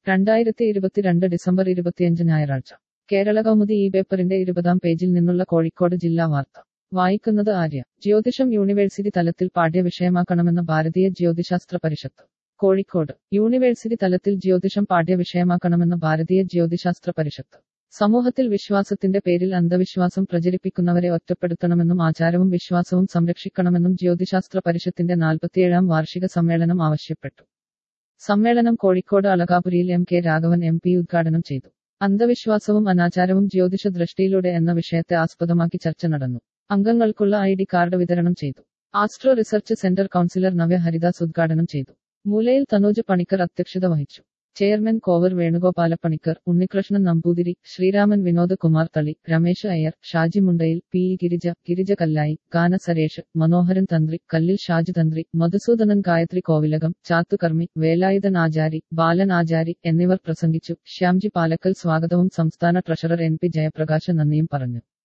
രണ്ടായിരത്തി ഇരുപത്തിരണ്ട് ഡിസംബർ ഇരുപത്തിയഞ്ച് ഞായറാഴ്ച കേരള കൗമുദി ഈ പേപ്പറിന്റെ ഇരുപതാം പേജിൽ നിന്നുള്ള കോഴിക്കോട് ജില്ലാ വാർത്ത വായിക്കുന്നത് ആര്യ ജ്യോതിഷം യൂണിവേഴ്സിറ്റി തലത്തിൽ പാഠ്യവിഷയമാക്കണമെന്ന് ഭാരതീയ ജ്യോതിശാസ്ത്ര പരിഷത്ത് കോഴിക്കോട് യൂണിവേഴ്സിറ്റി തലത്തിൽ ജ്യോതിഷം പാഠ്യവിഷയമാക്കണമെന്ന് ഭാരതീയ ജ്യോതിശാസ്ത്ര പരിഷത്ത് സമൂഹത്തിൽ വിശ്വാസത്തിന്റെ പേരിൽ അന്ധവിശ്വാസം പ്രചരിപ്പിക്കുന്നവരെ ഒറ്റപ്പെടുത്തണമെന്നും ആചാരവും വിശ്വാസവും സംരക്ഷിക്കണമെന്നും ജ്യോതിശാസ്ത്ര പരിഷത്തിന്റെ നാൽപ്പത്തിയേഴാം വാർഷിക സമ്മേളനം ആവശ്യപ്പെട്ടു സമ്മേളനം കോഴിക്കോട് അളകാപുരിയിൽ M K Raghavan M P ഉദ്ഘാടനം ചെയ്തു അന്ധവിശ്വാസവും അനാചാരവും ജ്യോതിഷ ദൃഷ്ടിയിലൂടെ എന്ന വിഷയത്തെ ആസ്പദമാക്കി ചർച്ച നടന്നു അംഗങ്ങൾക്കുള്ള ഐ ഡി കാർഡ് വിതരണം ചെയ്തു astro research centre councillor Navya Haridas ഉദ്ഘാടനം ചെയ്തു മൂലയിൽ തനൂജ് പണിക്കർ അധ്യക്ഷത വഹിച്ചു chairman Kovar Venugopala Panicker Unnikrishnan Namboothiri Sreeraman Vinod Kumar Thali Ramesh Iyer Shaji Mundayil P E Girija Girija Kallayi Gana Suresh മനോഹരൻ തന്ത്രി കല്ലിൽ ഷാജു തന്ത്രി മധുസൂദനൻ ഗായത്രി കോവിലകം ചാത്തുകർമ്മി വേലായുധൻ ആചാരി ബാലൻ ആചാരി എന്നിവർ പ്രസംഗിച്ചു ശ്യാംജി പാലക്കൽ സ്വാഗതവും സംസ്ഥാന ട്രഷറർ എൻ പി ജയപ്രകാശ് നന്ദിയും പറഞ്ഞു